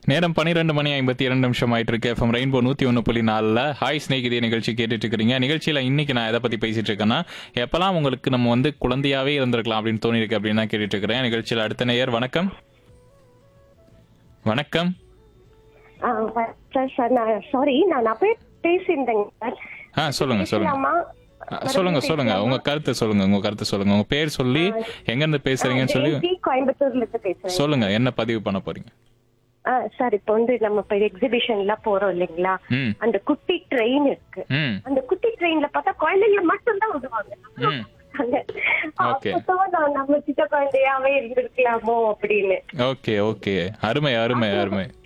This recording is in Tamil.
நேரம் பன்னிரெண்டு மணி ஐம்பத்தி இரண்டு நிமிஷம் ஆயிட்டு இருக்கு எஃப்எம் ரெயின்போ நூத்தி ஒன்று புள்ளி நாலில் ஹாய் ஸ்நேகிதி நிகழ்ச்சி கேட்டுட்டு இருக்கிறீங்க நிகழ்ச்சியில இன்னைக்கு நான் எதை பத்தி பேசிட்டு இருக்கேன்னா எப்பெல்லாம் உங்களுக்கு நம்ம வந்து குழந்தையாவே இருந்திருக்கலாம் அப்படின்னு தோணிருக்கு அப்படின்னு தான் கேட்டுட்டு இருக்கிறேன் நிகழ்ச்சியில அடுத்த நேயர் வணக்கம் வணக்கம் ஆ, சார் சார் நான் சாரி நான் அப்பயே பேசியிருந்தேங்க சார் ஆ சொல்லுங்க சொல்லுங்க பேசலாமா? ஆ, சொல்லுங்க சொல்லுங்க உங்க கருத்து சொல்லுங்க உங்க கருத்து சொல்லுங்க உங்க பேர் சொல்லி எங்க இருந்து பேசுறீங்கன்னு சொல்லி ஜெயந்தி கோயம்புத்தூர்ல இருந்து பேசுறேன் சொல்லுங்க என்ன பதிவு பண்ண போறீங்க ஆ, சார் இப்போ வந்து நம்ம இப்போ எக்ஸிபிஷன்லாம் போறோம் இல்லைங்களா ம் அந்த குட்டி ட்ரெயின் இருக்கு ம் அந்த குட்டி ட்ரெயின்ல பார்த்தா குழந்தைங்க மட்டும் தான் விடுவாங்க ம் Okay. அப்பதான் நான் நம்ம சின்ன குழந்தையாவே இருந்திருக்கலாமோ அப்படின்னு ஓகே ஓகே அருமை அருமை அருமை